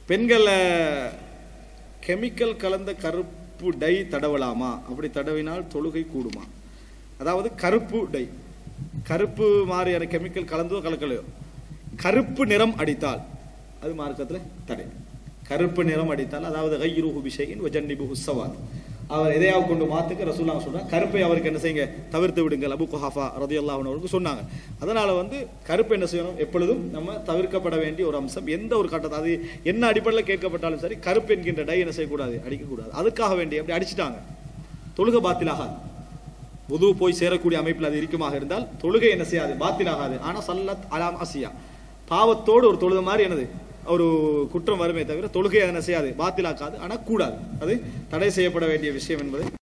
பெண்களை கெமிக்கல் கலந்த கருப்பு டை தடவலாமா அப்படி தடவினால் தொழுகை கூடுமா அதாவது கருப்பு டை கருப்பு மாதிரியான கெமிக்கல் கலந்தோ கலக்கலையோ கருப்பு நிறம் அடித்தால் அது மார்க்கத்தில் தடை கருப்பு நிறம் அடித்தால் அதாவது கைருஹு பிஷையின் வஜன்னிபு ஹுசவாத் அவர் எதையாவது கொண்டு மாத்துக்கு ரசூல்லா சொல்றாங்க கருப்பை அவருக்கு என்ன செய்யுங்க தவிர்த்து விடுங்கள் அபு குஹாஃபா ரதியல்லாஹு அவருக்கு சொன்னாங்க அதனால வந்து கருப்பு என்ன செய்யணும் எப்பொழுதும் நம்ம தவிர்க்கப்பட வேண்டிய ஒரு அம்சம் எந்த ஒரு கட்டத்தை அது என்ன அடிப்படையில் கேட்கப்பட்டாலும் சரி கருப்பு என்கின்ற டை என்ன செய்யக்கூடாது அடிக்கக்கூடாது அதுக்காக வேண்டி அப்படி அடிச்சிட்டாங்க தொழுக பாத்திலாகாது உது போய் சேரக்கூடிய அமைப்பில் அது இருக்குமாக இருந்தால் தொழுகை என்ன செய்யாது பாத்திலாகாது ஆனா சல்லத் அலாம் அசியா பாவத்தோடு ஒரு தொழுத மாதிரி என்னது ஒரு குற்றம் வருமே தவிர தொழுகை அதை என்ன செய்யாது பாத்திலாக்காது ஆனா கூடாது அது தடை செய்யப்பட வேண்டிய விஷயம் என்பதை